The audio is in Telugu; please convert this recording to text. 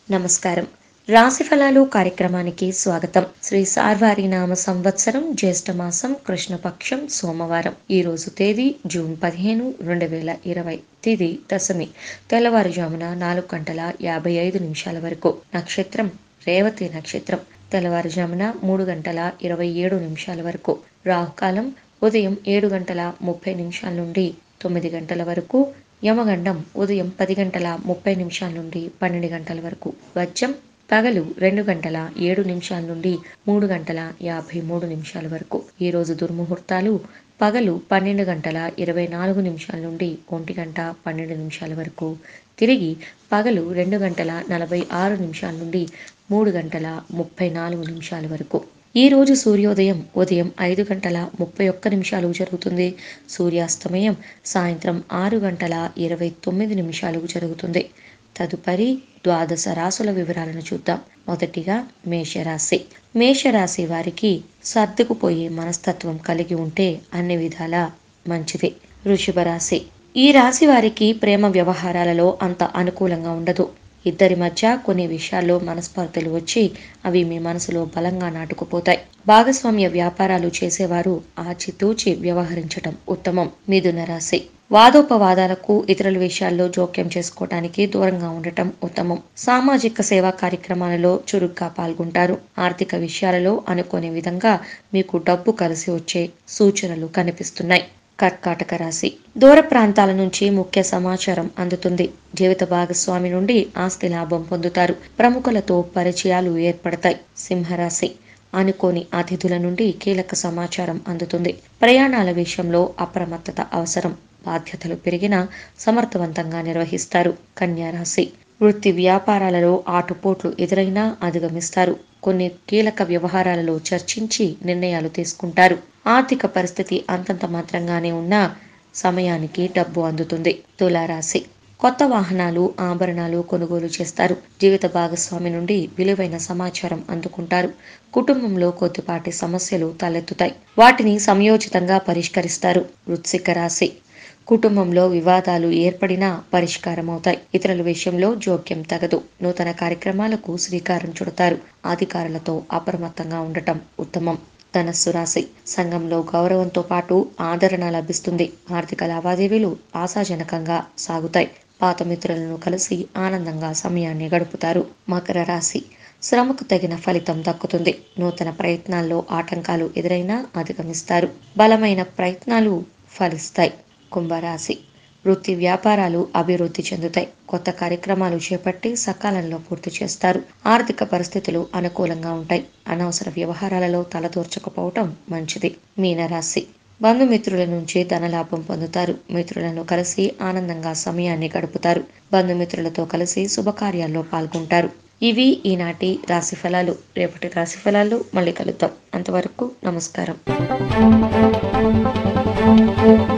నమస్కారం రాశి ఫలాలు కార్యక్రమానికి స్వాగతం శ్రీ సార్వారి నామ సంవత్సరం జ్యేష్ఠ మాసం కృష్ణపక్షం సోమవారం ఈ రోజు తేదీ జూన్ పదిహేను రెండు వేల ఇరవై తిది దశమి తెల్లవారుజామున నాలుగు గంటల యాభై ఐదు నిమిషాల వరకు నక్షత్రం రేవతి నక్షత్రం తెల్లవారుజామున మూడు గంటల ఇరవై ఏడు నిమిషాల వరకు రాహుకాలం ఉదయం ఏడు గంటల ముప్పై నిమిషాల నుండి తొమ్మిది గంటల వరకు యమగండం ఉదయం పది గంటల ముప్పై నిమిషాల నుండి పన్నెండు గంటల వరకు వజ్రం పగలు రెండు గంటల ఏడు నిమిషాల నుండి మూడు గంటల యాభై మూడు నిమిషాల వరకు ఈ రోజు దుర్ముహూర్తాలు పగలు పన్నెండు గంటల ఇరవై నాలుగు నిమిషాల నుండి ఒంటి గంట పన్నెండు నిమిషాల వరకు తిరిగి పగలు రెండు గంటల నలభై ఆరు నిమిషాల నుండి మూడు గంటల ముప్పై నాలుగు నిమిషాల వరకు ఈ రోజు సూర్యోదయం ఉదయం ఐదు గంటల ముప్పై ఒక్క నిమిషాలకు జరుగుతుంది సూర్యాస్తమయం సాయంత్రం ఆరు గంటల ఇరవై తొమ్మిది నిమిషాలకు జరుగుతుంది తదుపరి ద్వాదశ రాసుల వివరాలను చూద్దాం మొదటిగా మేషరాశి మేషరాశి వారికి సర్దుకుపోయే మనస్తత్వం కలిగి ఉంటే అన్ని విధాలా మంచిది వృషభ రాశి ఈ రాశి వారికి ప్రేమ వ్యవహారాలలో అంత అనుకూలంగా ఉండదు ఇద్దరి మధ్య కొన్ని విషయాల్లో మనస్పర్ధలు వచ్చి అవి మీ మనసులో బలంగా నాటుకుపోతాయి భాగస్వామ్య వ్యాపారాలు చేసేవారు ఆచితూచి వ్యవహరించటం ఉత్తమం మిథున రాశి వాదోపవాదాలకు ఇతరుల విషయాల్లో జోక్యం చేసుకోవటానికి దూరంగా ఉండటం ఉత్తమం సామాజిక సేవా కార్యక్రమాలలో చురుగ్గా పాల్గొంటారు ఆర్థిక విషయాలలో అనుకోని విధంగా మీకు డబ్బు కలిసి వచ్చే సూచనలు కనిపిస్తున్నాయి కర్కాటక రాశి దూర ప్రాంతాల నుంచి ముఖ్య సమాచారం అందుతుంది జీవిత భాగస్వామి నుండి ఆస్తి లాభం పొందుతారు ప్రముఖులతో పరిచయాలు ఏర్పడతాయి సింహరాశి అనుకోని అతిథుల నుండి కీలక సమాచారం అందుతుంది ప్రయాణాల విషయంలో అప్రమత్తత అవసరం బాధ్యతలు పెరిగినా సమర్థవంతంగా నిర్వహిస్తారు కన్యారాశి వృత్తి వ్యాపారాలలో ఆటుపోట్లు ఎదురైనా అధిగమిస్తారు కొన్ని కీలక వ్యవహారాలలో చర్చించి నిర్ణయాలు తీసుకుంటారు ఆర్థిక పరిస్థితి అంతంత మాత్రంగానే ఉన్నా సమయానికి డబ్బు అందుతుంది తులారాశి కొత్త వాహనాలు ఆభరణాలు కొనుగోలు చేస్తారు జీవిత భాగస్వామి నుండి విలువైన సమాచారం అందుకుంటారు కుటుంబంలో కొద్దిపాటి సమస్యలు తలెత్తుతాయి వాటిని సమయోచితంగా పరిష్కరిస్తారు వృత్సిక రాశి కుటుంబంలో వివాదాలు ఏర్పడినా పరిష్కారమవుతాయి ఇతరుల విషయంలో జోక్యం తగదు నూతన కార్యక్రమాలకు శ్రీకారం చుడతారు అధికారులతో అప్రమత్తంగా ఉండటం ఉత్తమం ధనస్సు రాశి సంఘంలో గౌరవంతో పాటు ఆదరణ లభిస్తుంది ఆర్థిక లావాదేవీలు ఆశాజనకంగా సాగుతాయి పాత మిత్రులను కలిసి ఆనందంగా సమయాన్ని గడుపుతారు మకర రాశి శ్రమకు తగిన ఫలితం దక్కుతుంది నూతన ప్రయత్నాల్లో ఆటంకాలు ఎదురైనా అధిగమిస్తారు బలమైన ప్రయత్నాలు ఫలిస్తాయి కుంభరాశి వృత్తి వ్యాపారాలు అభివృద్ధి చెందుతాయి కొత్త కార్యక్రమాలు చేపట్టి సకాలంలో పూర్తి చేస్తారు ఆర్థిక పరిస్థితులు అనుకూలంగా ఉంటాయి అనవసర వ్యవహారాలలో తలదూర్చకపోవటం మంచిది మీనరాశి బంధుమిత్రుల నుంచి ధనలాభం పొందుతారు మిత్రులను కలిసి ఆనందంగా సమయాన్ని గడుపుతారు బంధుమిత్రులతో కలిసి శుభకార్యాల్లో పాల్గొంటారు ఇవి ఈనాటి రాశి ఫలాలు రేపటి రాశి ఫలాలు మళ్ళీ కలుద్దాం అంతవరకు నమస్కారం